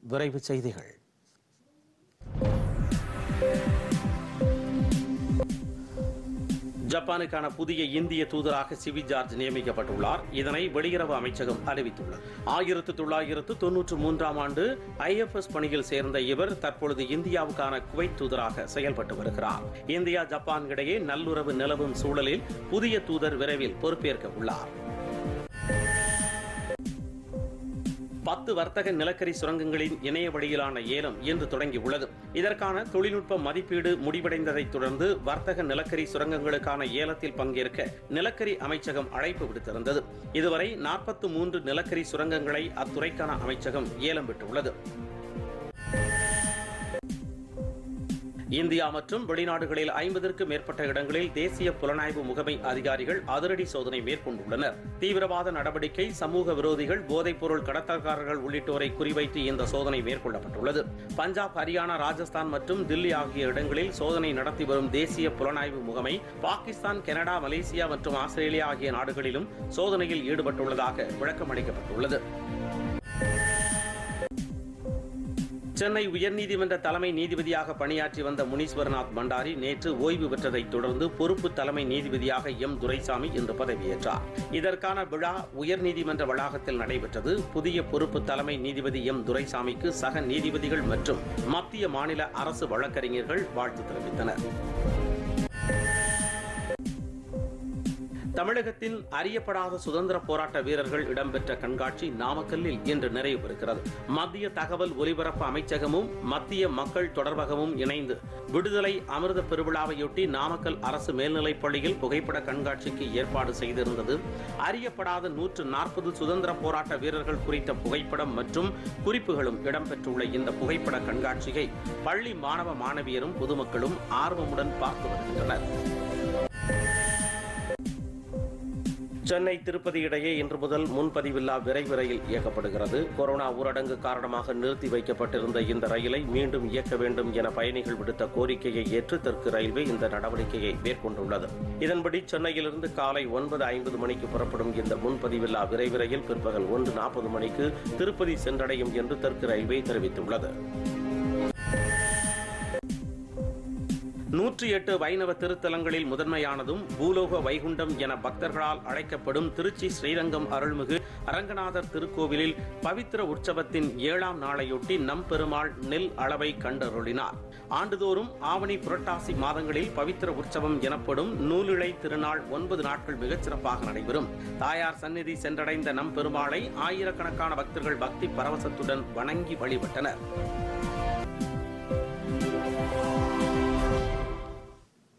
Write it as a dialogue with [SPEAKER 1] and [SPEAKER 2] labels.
[SPEAKER 1] விரைவு செய்திகள் ஜப்பானுக்கான புதிய இந்திய தூதராக சிவி ஜார்ஜ் நியமிக்கப்பட்டுள்ளார் இதனை வெளியுறவு அமைச்சகம் அறிவித்துள்ளது ஆயிரத்து தொள்ளாயிரத்து தொன்னூற்று மூன்றாம் ஆண்டு ஐஎஃப்எஸ் பணியில் சேர்ந்த இவர் தற்பொழுது இந்தியாவுக்கான குவைத் தூதராக செயல்பட்டு வருகிறார் இந்தியா ஜப்பான் இடையே நல்லுறவு நிலவும் சூழலில் புதிய தூதர் விரைவில் பொறுப்பேற்க உள்ளார் பத்து வர்த்தக நிலக்கரி சுரங்கங்களின் இணைய வழியிலான ஏலம் இன்று தொடங்கியுள்ளது இதற்கான தொழில்நுட்ப மதிப்பீடு முடிவடைந்ததைத் தொடர்ந்து வர்த்தக நிலக்கரி சுரங்கங்களுக்கான ஏலத்தில் பங்கேற்க நிலக்கரி அமைச்சகம் அழைப்பு விடுத்திருந்தது இதுவரை நாற்பத்து மூன்று நிலக்கரி சுரங்கங்களை அத்துறைக்கான அமைச்சகம் ஏலம் விட்டுள்ளது இந்தியா மற்றும் வெளிநாடுகளில் ஐம்பதற்கும் மேற்பட்ட இடங்களில் தேசிய புலனாய்வு முகமை அதிகாரிகள் அதிரடி சோதனை மேற்கொண்டுள்ளனர் தீவிரவாத நடவடிக்கை சமூக விரோதிகள் போதைப்பொருள் கடத்தல்காரர்கள் உள்ளிட்டோரை குறிவைத்து இந்த சோதனை மேற்கொள்ளப்பட்டுள்ளது பஞ்சாப் ஹரியானா ராஜஸ்தான் மற்றும் தில்லி ஆகிய இடங்களில் சோதனை நடத்தி வரும் தேசிய புலனாய்வு முகமை பாகிஸ்தான் கனடா மலேசியா மற்றும் ஆஸ்திரேலியா ஆகிய நாடுகளிலும் சோதனையில் ஈடுபட்டுள்ளதாக விளக்கம் அளிக்கப்பட்டுள்ளது சென்னை உயர்நீதிமன்ற தலைமை நீதிபதியாக பணியாற்றி வந்த முனீஸ்வரநாத் பண்டாரி நேற்று ஓய்வு பெற்றதைத் தொடர்ந்து பொறுப்பு தலைமை நீதிபதியாக எம் துரைசாமி இன்று பதவியேற்றார் இதற்கான விழா உயர்நீதிமன்ற வளாகத்தில் நடைபெற்றது புதிய பொறுப்பு தலைமை நீதிபதி எம் துரைசாமிக்கு சக நீதிபதிகள் மற்றும் மத்திய மாநில அரசு வழக்கறிஞர்கள் வாழ்த்து தெரிவித்தனர் தமிழகத்தின் அறியப்படாத சுதந்திர போராட்ட வீரர்கள் இடம்பெற்ற கண்காட்சி நாமக்கல்லில் இன்று நிறைவு பெறுகிறது மத்திய தகவல் ஒலிபரப்பு அமைச்சகமும் மத்திய மக்கள் தொடர்பகமும் இணைந்து விடுதலை அமிர்த பெருவிழாவையொட்டி நாமக்கல் அரசு மேல்நிலைப் பள்ளியில் புகைப்பட கண்காட்சிக்கு ஏற்பாடு செய்திருந்தது அறியப்படாத நூற்று நாற்பது சுதந்திர போராட்ட வீரர்கள் குறித்த புகைப்படம் மற்றும் குறிப்புகளும் இடம்பெற்றுள்ள இந்த புகைப்பட கண்காட்சியை பள்ளி மாணவ மாணவியரும் பொதுமக்களும் ஆர்வமுடன் பார்த்து வருகின்றனர் சென்னை திருப்பதி இடையே இன்று முதல் முன்பதிவில்லா விரைவு ரயில் இயக்கப்படுகிறது கொரோனா ஊரடங்கு காரணமாக நிறுத்தி வைக்கப்பட்டிருந்த இந்த ரயிலை மீண்டும் இயக்க வேண்டும் என பயணிகள் விடுத்த கோரிக்கையை ஏற்று தெற்கு ரயில்வே இந்த நடவடிக்கையை மேற்கொண்டுள்ளது இதன்படி சென்னையிலிருந்து காலை ஒன்பது ஐம்பது மணிக்கு புறப்படும் இந்த முன்பதிவில்லா விரைவு ரயில் பிற்பகல் ஒன்று நாற்பது மணிக்கு திருப்பதி சென்றடையும் என்று தெற்கு ரயில்வே தெரிவித்துள்ளது நூற்றி எட்டு வைணவ திருத்தலங்களில் முதன்மையானதும் பூலோக வைகுண்டம் என பக்தர்களால் அழைக்கப்படும் திருச்சி ஸ்ரீரங்கம் அருள்மிகு அரங்கநாதர் திருக்கோவிலில் பவித்திர உற்சவத்தின் ஏழாம் நாளையொட்டி நம்பெருமாள் நெல் அளவை கண்டருளினார் ஆண்டுதோறும் ஆவணி புரட்டாசி மாதங்களில் பவித்திர உற்சவம் எனப்படும் நூலிழை திருநாள் ஒன்பது நாட்கள் மிகச்சிறப்பாக நடைபெறும் தாயார் சந்நிதி சென்றடைந்த நம்பெருமாளை ஆயிரக்கணக்கான பக்தர்கள் பக்தி பரவசத்துடன் வணங்கி வழிபட்டனர்